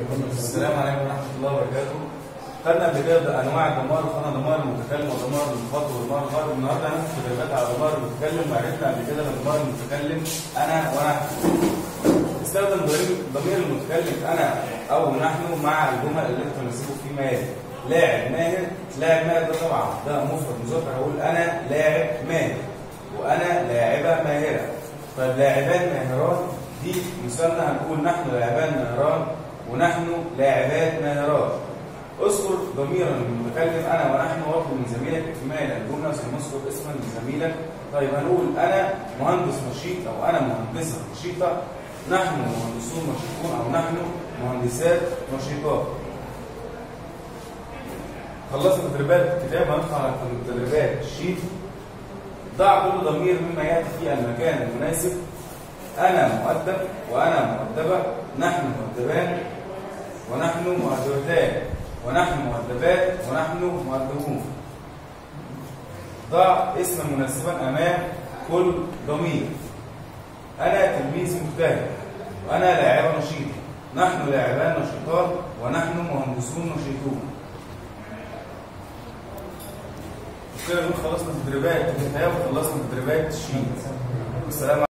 السلام عليكم ورحمة الله وبركاته. خدنا قبل كده أنواع الضمائر وخدنا ضمائر المتكلم وضمائر المخاطب وضمائر الغائب النهارده هناخد تدريبات على ضمائر المتكلم وعرفنا قبل كده إن ضمائر المتكلم أنا ونحن. استخدم ضمير ضمير المتكلم أنا أو نحن مع الجمل اللي أنت تناسبه في ماهر. لاعب ماهر لاعب ماهر ده طبعا ده مفرد مذكر هقول أنا لاعب ماهر وأنا لاعبة ماهرة. طيب لاعبان ماهرات دي مثالنا هنقول نحن لاعبان ماهران ونحن لاعبات ماهرات اذكر ضميرا المتكلم انا ونحن واطلب من زميلك اكمال الجمله ثم اذكر اسما لزميلك طيب هنقول انا مهندس نشيط او انا مهندسه نشيطه نحن مهندسون نشيطون او نحن مهندسات نشيطات خلصنا تدريبات الكتاب هندخل على تدريبات الشيت ضع كل ضمير مما ياتي في المكان المناسب انا مؤدب وانا مؤدبه نحن مؤدبان ونحن مؤدبتان ونحن مؤدبات ونحن مؤدبون ضع اسما مناسبا امام كل ضمير انا تلميذ مجتهد وانا لاعبه نشيطه نحن لاعبان نشيطات ونحن مهندسون نشيطون كده نكون خلصنا تدريبات الحياه وخلصنا تدريبات الشيت السلام